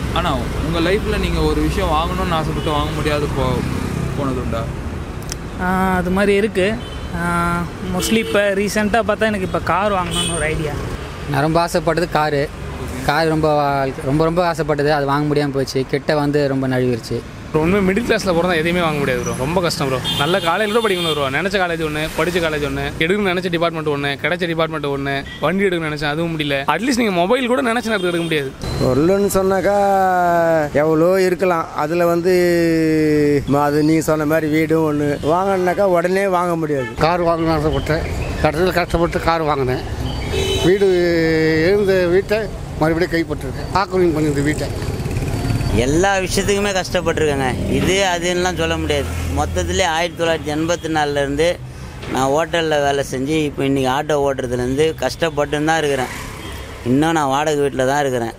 ஆனால் உங்கள் லைஃப்பில் நீங்கள் ஒரு விஷயம் வாங்கணும்னு ஆசைப்பட்டு வாங்க முடியாது போ போனதுண்டா ஆஹ் அது மாதிரி இருக்குது மோஸ்ட்லி இப்போ ரீசெண்டாக பார்த்தா எனக்கு இப்போ கார் வாங்கணும்னு ஒரு ஐடியா நான் ரொம்ப ஆசைப்பட்டது காரு கார் ரொம்ப ரொம்ப ரொம்ப ஆசைப்பட்டது அது வாங்க முடியாமல் போச்சு கிட்ட வந்து ரொம்ப நழுவிருச்சு ப்ரோ உண்மை மிடில் கிளாஸில் பிறந்தா எதையுமே வாங்க முடியாது ப்ரோ ரொம்ப கஷ்டம் ப்ரோ நல்ல காலேஜ் கூட படிக்கணும் ப்ரோ நினச்ச காலேஜ் ஒன்று படித்த காலேஜ் ஒன்று எடுக்கணும்னு நினச்ச டிபார்ட்மெண்ட் ஒன்று கிடைச்ச டிபார்ட்மெண்ட் ஒன்று வண்டி எடுக்கணும்னு நினச்சேன் அதுவும் முடியல அட்லீஸ்ட் நீங்கள் மொபைல் கூட நினச்ச நேரத்துக்கு எடுக்க முடியாது பொருள்னு சொன்னாக்கா எவ்வளோ இருக்கலாம் அதில் வந்து ம- அது நீங்கள் சொன்ன மாதிரி வீடும் ஒன்று வாங்கினாக்கா உடனே வாங்க முடியாது கார் வாங்கணும்னு ஆசைப்பட்டேன் கடைசியில் கஷ்டப்பட்டு கார் வாங்கினேன் வீடு இருந்த வீட்டை மறுபடியும் கைப்பற்றிருக்கேன் ஆக்கிரமிப்பு பண்ணியிருந்த வீட்டை எல்லா விஷயத்துக்குமே கஷ்டப்பட்டிருக்கேங்க இது அதுன்னெலாம் சொல்ல முடியாது மொத்தத்திலே ஆயிரத்தி தொள்ளாயிரத்தி எண்பத்தி நாலுலேருந்து நான் ஹோட்டலில் வேலை செஞ்சு இப்போ இன்றைக்கி ஆட்டோ ஓட்டுறதுலேருந்து கஷ்டப்பட்டுன்னு தான் இருக்கிறேன் இன்னும் நான் வாடகை வீட்டில் தான் இருக்கிறேன்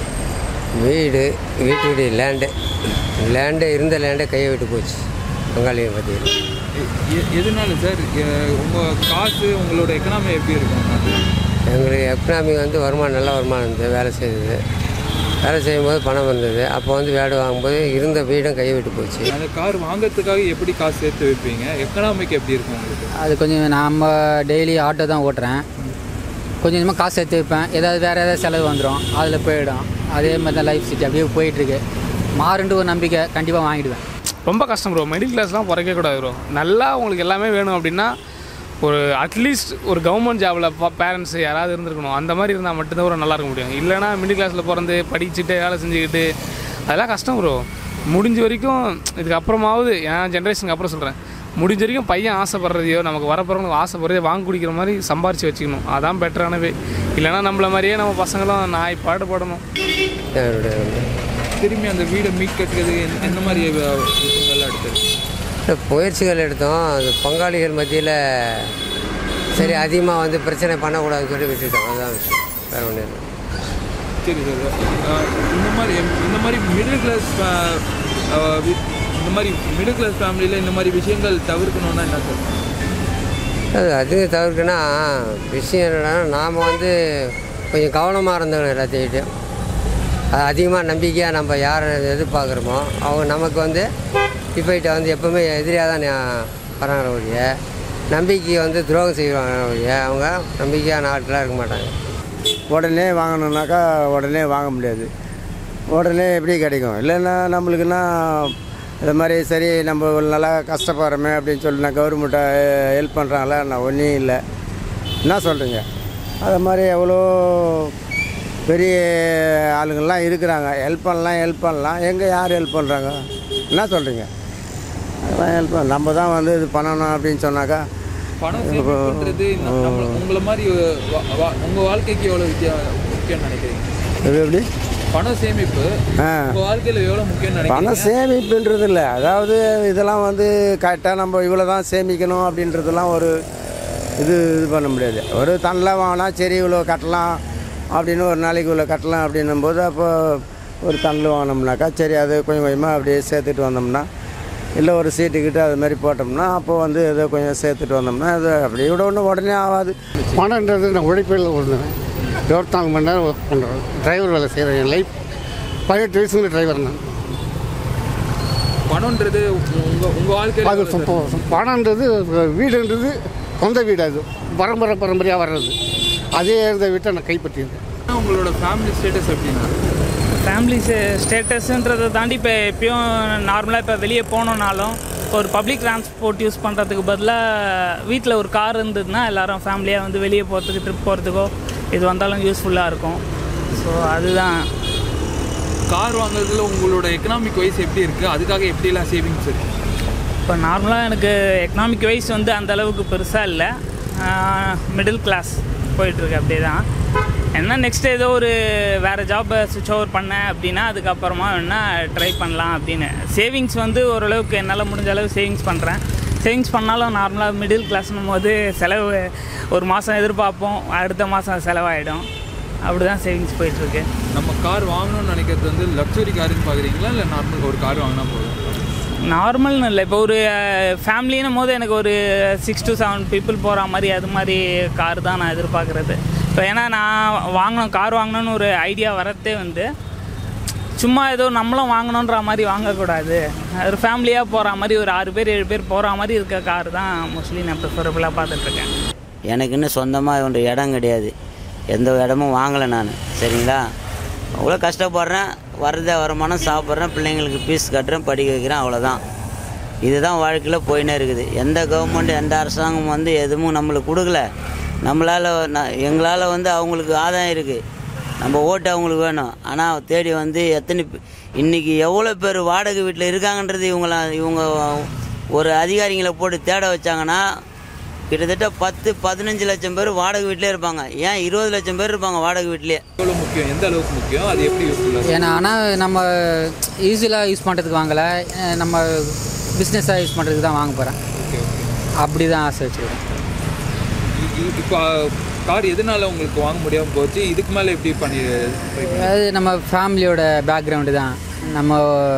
வீடு வீட்டுடைய லேண்டு லேண்டு இருந்த லேண்டை கையை விட்டு போச்சு பங்காளியை பற்றி எ- எ- எதனால சார் உங்கள் காசு உங்களோட எக்கனாமி எப்படி இருக்கும் எங்களுக்கு எக்கனாமி வந்து வருமானம் நல்ல வருமானம் இருந்தது வேலை செய்தது வேலை செய்யும்போது பணம் இருந்தது அப்போ வந்து வீடு வாங்கும்போது இருந்த வீடும் கையை விட்டு போச்சு அந்த கார் வாங்குறதுக்காக எப்படி காசு சேர்த்து வைப்பீங்க எக்கனாமிக் எப்படி இருக்கும் உங்களுக்கு அது கொஞ்சம் நம்ம டெய்லி ஆட்டோ தான் ஓட்டுறேன் கொஞ்சம் கொஞ்சமாக காசு சேர்த்து வைப்பேன் ஏதாவது வேறு ஏதாவது செலவு வந்துடும் அதில் போயிடும் அதே மாதிரி தான் லைஃப் சிட்டி அப்படியே போயிட்டுருக்கு மாறுண்டு ஒரு நம்பிக்கை கண்டிப்பாக வாங்கிடுவேன் ரொம்ப கஷ்டம் ப்ரோ மிடில் கிளாஸ்லாம் குறைக்க கூடாது ப்ரோ நல்லா உங்களுக்கு எல்லாமே வேணும் அப்படின்னா ஒரு அட்லீஸ்ட் ஒரு கவர்மெண்ட் ஜாபில் பேரண்ட்ஸ் யாராவது இருந்திருக்கணும் அந்த மாதிரி இருந்தால் மட்டும்தான் ஒரு நல்லா இருக்க முடியும் இல்லைனா மிடில் கிளாஸில் பிறந்து படிச்சுட்டு வேலை செஞ்சுக்கிட்டு அதெல்லாம் கஷ்டம் ப்ரோ முடிஞ்ச வரைக்கும் இதுக்கு அப்புறமாவது என் ஜென்ரேஷனுக்கு அப்புறம் சொல்கிறேன் முடிஞ்ச வரைக்கும் பையன் ஆசைப்படுறதையோ நமக்கு வரப்போகிறவங்க ஆசைப்படுறதையோ வாங்கி குடிக்கிற மாதிரி சம்பாரித்து வச்சுக்கணும் அதான் பெட்டரானவே இல்லைனா நம்மள மாதிரியே நம்ம பசங்களும் நாய் பாடுபடணும் என்னுடைய வந்து திரும்பி அந்த வீடை மீட் கட்டுறதுக்கு எந்த- எந்த மாதிரி அஹ், விஷயங்கள்லாம் எடுத்தது இந்த முயற்சிகள் எடுத்தோம் அது பங்காளிகள் மத்தியில் சரி அதிகமாக வந்து பிரச்சனை பண்ணக்கூடாதுன்னு சொல்லி விட்டுட்டோம் அதுதான் விஷயம் வேறு ஒன்றும் இல்லை சரி சார் அஹ், இந்த மாதிரி இந்த மாதிரி மிடில் கிளாஸ் இந்த மாதிரி மிடில் கிளாஸ் ஃபேமிலியில் இந்த மாதிரி விஷயங்கள் தவிர்க்கணும்னா என்ன சார் அது அது தவிர்க்குன்னா விஷயம் என்னன்னா நாம் வந்து கொஞ்சம் கவனமாக இருந்தோம் எல்லாத்தையும் அது அதிகமாக நம்பிக்கையாக நம்ம யாரை எதிர்பார்க்குறோமோ அவங்க நமக்கு வந்து டிஃபைட்டை வந்து எப்போவுமே எதிரியாக தான் ஞா- வராங்க ஒழிய நம்பிக்கையை வந்து துரோகம் செய்வாங்க ஒழிய அவங்க நம்பிக்கையான ஆட்களாக இருக்க மாட்டாங்க உடனே வாங்கணுன்னாக்கா உடனே வாங்க முடியாது உடனே எப்படி கிடைக்கும் இல்லைன்னா நம்மளுக்குன்னா இது மாதிரி சரி நம்ம ஒரு நல்லா கஷ்டப்படுறோமே அப்படின்னு சொல்லி நான் கவர்மெண்ட்டை ஹெல்ப் பண்ணுறாங்களா நான் ஒன்றும் இல்லை என்ன சொல்கிறீங்க அது மாதிரி எவ்வளோ பெரிய ஆளுங்கள்லாம் இருக்கிறாங்க ஹெல்ப் பண்ணலாம் ஹெல்ப் பண்ணலாம் எங்கே யார் ஹெல்ப் பண்ணுறாங்க என்ன சொல்கிறீங்க அதெல்லாம் ஹெல்ப் நம்ம தான் வந்து இது பண்ணணும் அப்படின்னு சொன்னாக்கா பணம் சேமிப்புன்றது நம்ம நம்ம- உங்களை மாதிரி வா- வா- உங்க வாழ்க்கைக்கு எவ்வளவு வித்தியா முக்கியம்னு நினைக்கிறீங்க இது எப்படி பண சேமிப்பு ஆ உங்க வாழ்க்கையில எவ்வளவு முக்கியம்னு பணம் நினைக்கிறீங்க சேமிப்புன்றது இல்லை அதாவது இதெல்லாம் வந்து கரெக்டாக நம்ம இவ்வளோ தான் சேமிக்கணும் அப்படின்றதெல்லாம் ஒரு இது இது பண்ண முடியாது ஒரு தனில் வாங்கினா சரி இவ்வளோ கட்டலாம் அப்படின்னு ஒரு நாளைக்கு இவ்வளோ கட்டலாம் அப்படின்னும் போது அப்போ ஒரு தனில் வாங்கினோம்னாக்கா சரி அது கொஞ்சம் கொஞ்சமாக அப்படியே சேர்த்துட்டு வந்தோம்னா இல்லை ஒரு சீட்டுக்கிட்ட அது மாதிரி போட்டோம்னா அப்போ வந்து ஏதோ கொஞ்சம் சேர்த்துட்டு வந்தோம்னா அது அப்படி விட ஒன்றும் உடனே ஆகாது பணன்றது நான் உழைப்பில் விழுந்தேன் இருபத்தாலு மணி நேரம் ஒர்க் பண்ணுறேன் டிரைவர் வேலை செய்கிறேன் என் லைஃப் பதினெட்டு வயசுல டிரைவர் நான் பணம்ன்றது உங்க உங்க வாழ்க்கையில அது எவ்வளவு சார்? சொ- பணன்றது வீடுன்றது சொந்த வீடு அது பரம்பரை பரம்பரையாக வர்றது அதே இருந்த வீட்டை நான் கைப்பற்றியிருக்கேன் உங்களோட ஃபேமிலி ஸ்டேட்டஸ் எப்படின்னா ஃபேமிலி ஸ்டேட்டஸ்ன்றதை தாண்டி இப்போ எப்பயும் நார்மலாக இப்போ வெளியே போனோம்னாலும் ஒரு பப்ளிக் டிரான்ஸ்போர்ட் யூஸ் பண்ணுறதுக்கு பதிலாக வீட்டில் ஒரு கார் இருந்ததுன்னா எல்லாரும் ஃபேமிலியாக வந்து வெளியே போகிறதுக்கு ட்ரிப் போகிறதுக்கோ இது வந்தாலும் யூஸ்ஃபுல்லாக இருக்கும் ஸோ அதுதான் கார் வாங்குறதுல உங்களோட எக்கனாமிக் வைஸ் எப்படி இருக்கு அதுக்காக எப்படிலாம் சேவிங்ஸ் இருக்கு இப்போ நார்மலாக எனக்கு எக்கனாமிக் வைஸ் வந்து அந்த அளவுக்கு பெருசாக இல்லை மிடில் கிளாஸ் போயிட்டுருக்கு அப்படியே தான் என்ன நெக்ஸ்ட் ஏதோ ஒரு வேறு ஜாப்பை சுவிட்ச் ஓவர் பண்ணேன் அப்படின்னா அதுக்கப்புறமா வேணால் ட்ரை பண்ணலாம் அப்படின்னு சேவிங்ஸ் வந்து ஓரளவுக்கு என்னால் முடிஞ்ச அளவு சேவிங்ஸ் பண்ணுறேன் சேவிங்ஸ் பண்ணாலும் நார்மலாக மிடில் கிளாஸ்னும் போது செலவு ஒரு மாதம் எதிர்பார்ப்போம் அடுத்த மாதம் செலவாயிடும் அப்படி தான் சேவிங்ஸ் போயிட்டுருக்கு நம்ம கார் வாங்கணும்னு நினைக்கிறது வந்து லக்ஸுரி காருன்னு பார்க்குறீங்களா இல்லை நார்மல் ஒரு கார் வாங்கினா போதும் நார்மல்னு இல்லை இப்போ ஒரு ஃபேமிலின்னும் போது எனக்கு ஒரு சிக்ஸ் to செவன் பீப்புள் போகிற மாதிரி அது மாதிரி கார் தான் நான் எதிர்பார்க்குறது இப்போ ஏன்னா நான் வாங்கணும் கார் வாங்கணும்னு ஒரு ஐடியா வரதே வந்து சும்மா ஏதோ நம்மளும் வாங்கணுன்ற மாதிரி வாங்கக்கூடாது ஒரு ஃபேமிலியாக போகிற மாதிரி ஒரு ஆறு பேர் ஏழு பேர் போகிற மாதிரி இருக்க கார் தான் மோஸ்ட்லி நான் ப்ரிஃபரபுளாக பார்த்துட்ருக்கேன் எனக்கு இன்னும் சொந்தமாக ஒரு இடம் கிடையாது எந்த இடமும் வாங்கலை நான் சரிங்களா அவ்வளோ கஷ்டப்படுறேன் வரத வருமானம் சாப்பிட்றேன் பிள்ளைங்களுக்கு ஃபீஸ் கட்டுறேன் படிக்க வைக்கிறேன் அவ்வளோதான் இதுதான் வாழ்க்கையில் போயினே இருக்குது எந்த கவர்மெண்ட் எந்த அரசாங்கம் வந்து எதுவும் நம்மளுக்கு கொடுக்கல நம்மளால் ந- எங்களால் வந்து அவங்களுக்கு ஆதாயம் இருக்குது நம்ம ஓட்டு அவங்களுக்கு வேணும் ஆனால் தேடி வந்து எத்தனை பே- இன்னைக்கு எவ்வளோ பேர் வாடகை வீட்டில் இருக்காங்கன்றது இவங்கள இவங்க ஒரு அதிகாரிங்களை போட்டு தேட வச்சாங்கன்னா கிட்டத்தட்ட பத்து பதினஞ்சு லட்சம் பேர் வாடகை வீட்டிலே இருப்பாங்க ஏன் இருபது லட்சம் பேர் இருப்பாங்க வாடகை வீட்டிலே எவ்வளோ முக்கியம் எந்த அளவுக்கு முக்கியம் அது எப்படி யூஸ்ஃபுல்லாக ஏன்னா ஆனால் நம்ம ஈஸியாக யூஸ் பண்ணுறதுக்கு வாங்கலை அஹ் நம்ம பிஸ்னஸாக யூஸ் பண்ணுறதுக்கு தான் வாங்க போகிறேன் ஓகே ஓகே அப்படி தான் ஆசை வச்சுருக்கேன் இப்போ கார் எதனால உங்களுக்கு வாங்க முடியாமல் போச்சு இதுக்கு மேலே எப்படி பண்ணி try பண்ணி- அதாவது நம்ம ஃபேமிலியோட பேக்ரவுண்டு தான் நம்ம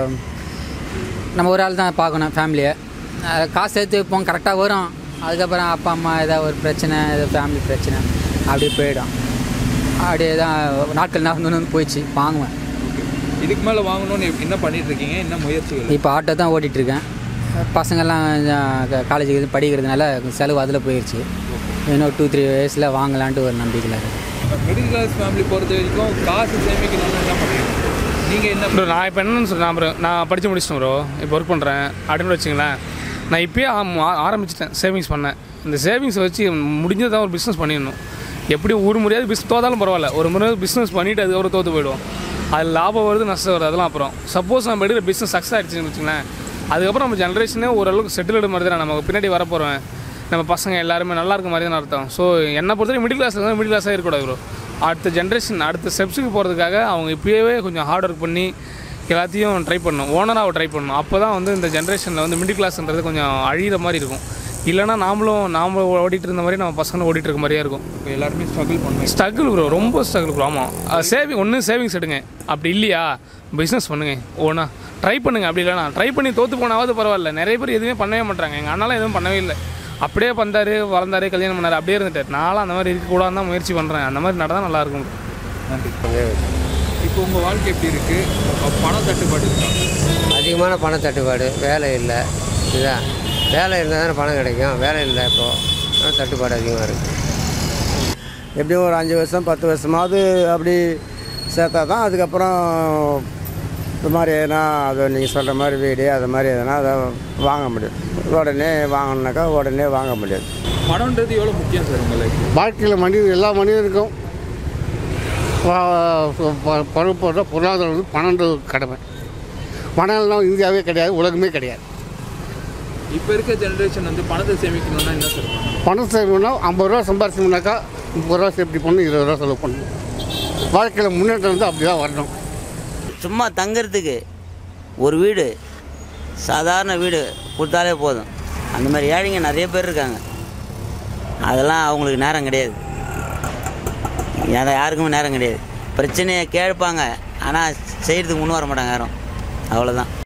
நம்ம ஒரு ஆள் தான் பார்க்கணும் ஃபேமிலியை அஹ் காசு சேர்த்து வைப்போம் கரெக்டாக வரும் அதுக்கப்புறம் அப்பா அம்மா ஏதாவது ஒரு பிரச்சனை ஏதாவது ஃபேமிலி பிரச்சனை அப்படியே போயிடும் அப்படியே தான் நாட்கள் நகர்ந்து வந்து போயிடுச்சு வாங்குவேன் இதுக்கு மேலே வாங்கணும்னு என்ன பண்ணிட்டு இருக்கீங்க என்ன முயற்சிகள் இப்போ ஆட்டோ தான் ஓட்டிகிட்ருக்கேன் பசங்கள்லாம் காலேஜுக்கு படிக்கிறதுனால செலவு அதில் போயிடுச்சு இன்னும் டூ த்ரீ இயர்ஸில் வாங்கலான்ட்டு ஒரு நம்பிக்கையில் இருக்குது மிடில் கிளாஸ் ஃபேமிலி பொறுத்த வரைக்கும் காசு சேமிக்கணும்னு என்ன பண்ணுறீங்க நீங்கள் என்ன ப்ரோ நான் இப்போ என்னன்னு சொல்கிறேன் நான் bro, நான் படித்து முடிச்சிட்டேன் ப்ரோ இப்போ ஒர்க் பண்ணுறேன் அப்படின்னு வச்சுங்களேன் நான் இப்போயே ஆரம்பிச்சிட்டேன் சேவிங்ஸ் பண்ணேன் இந்த சேவிங்ஸ் வச்சு முடிஞ்சது தான் ஒரு பிஸ்னஸ் பண்ணிடணும் எப்படியும் ஒரு முறையாவது பிஸ் தோதாலும் பரவாயில்ல ஒரு முறை பிஸ்னஸ் பண்ணிவிட்டு அதுக்கப்புறம் தோற்று போயிடுவோம் அது லாபம் வருது நஷ்டம் வருது அதெல்லாம் அப்புறம் சப்போஸ் நம்ம எடுக்கிற பிஸ்னஸ் சக்ஸஸ் ஆகிடுச்சுன்னு வச்சுங்களேன் அதுக்கப்புறம் நம்ம ஜென்ரேஷனே ஓரளவுக்கு செட்டில்டு மாதிரி தான் நமக்கு பின்னாடி வரப்போகிறேன் நம்ம பசங்க எல்லாருமே நல்லா இருக்க மாதிரி தான் அர்த்தம் ஸோ என்னை பொறுத்தவரை மிடில் கிளாஸில் தான் மிடில் கிளாஸாக இருக்கக்கூடாது ப்ரோ அடுத்த ஜென்ரேஷன் அடுத்த ஸ்டெப்ஸுக்கு போகிறதுக்காக அவங்க இப்போயே கொஞ்சம் ஹார்ட் ஒர்க் பண்ணி எல்லாத்தையும் ட்ரை பண்ணணும் ஓனராக ட்ரை பண்ணணும் அப்போ தான் வந்து இந்த ஜென்ரேஷனில் வந்து மிடில் கிளாஸ்ன்றது கொஞ்சம் அழியிற மாதிரி இருக்கும் இல்லைனா நாமளும் நாமளும் ஓடிட்டு இருந்த மாதிரி நம்ம பசங்களும் ஓடிட்டு இருக்க மாதிரியே இருக்கும் இப்போ எல்லாருமே ஸ்ட்ரகிள் பண்ணுவீங்க ஸ்ட்ரகிள் ப்ரோ ரொம்ப ஸ்ட்ரகிள் ப்ரோ ஆமாம் சேவிங் ஒன்று சேவிங்ஸ் எடுங்க அப்படி இல்லையா பிஸ்னஸ் பண்ணுங்க ஓனா ட்ரை பண்ணுங்க அப்படி இல்லைனா ட்ரை பண்ணி தோற்று போனாவது பரவாயில்ல நிறைய பேர் எதுவுமே பண்ணவே மாட்டாங்க எங்கள் அண்ணாலாம் எதுவும் பண்ணவே இல்லை அப்படியே வந்தார் வளர்ந்தாரு கல்யாணம் பண்ணார் அப்படியே இருந்துட்டார் நானும் அந்த மாதிரி இருக்கக்கூடாதுன்னு தான் முயற்சி பண்ணுறேன் அந்த மாதிரி நடந்தால் நல்லா இருக்கும் நன்றி இப்போ உங்கள் வாழ்க்கை எப்படி இருக்குது பணம் தட்டுப்பாடு இருக்கா அதிகமான பண தட்டுப்பாடு வேலை இல்லை இதுதான் வேலை இருந்தால் தானே பணம் கிடைக்கும் வேலை இல்லை இப்போது பண தட்டுப்பாடு அதிகமாக இருக்குது எப்படியும் ஒரு அஞ்சு வருஷம் பத்து வருஷமாவது அப்படி சேர்த்தா தான் அதுக்கப்புறம் இந்த மாதிரி எதனா அது நீங்கள் சொல்கிற மாதிரி வீடு அது மாதிரி எதனா அதை வாங்க முடியும் உடனே வாங்கணுனாக்கா உடனே வாங்க முடியாது பணம்ன்றது எவ்வளோ முக்கியம் சார் உங்களுக்கு வாழ்க்கையில் மனித எல்லா மனிதனுக்கும் பருப்பு பொருளாதாரம் வந்து பன்னெண்டு கடமை பணம் இல்லாமல் இந்தியாவே கிடையாது உலகமே கிடையாது இப்போ இருக்க ஜென்ரேஷன் வந்து பணத்தை சேமிக்கணும்னா என்ன சார் பண்ணணும்? பணம் சேரணும்னா ஐம்பது ரூபா சம்பாரிச்சோம்னாக்கா முப்பது ரூபா சேஃப்டி பண்ணணும் இருபது ரூபா செலவு பண்ணணும் வாழ்க்கையில் முன்னேற்றம் வந்து அப்படி தான் வரணும் சும்மா தங்கறதுக்கு ஒரு வீடு சாதாரண வீடு கொடுத்தாலே போதும் அந்த மாதிரி ஏழைங்க நிறைய பேர் இருக்காங்க அதெல்லாம் அவங்களுக்கு நேரம் கிடையாது ஏன்னா யாருக்குமே நேரம் கிடையாது பிரச்சனையை கேட்பாங்க ஆனால் செய்கிறதுக்கு முன் வர மாட்டாங்க யாரும் அவ்வளோதான்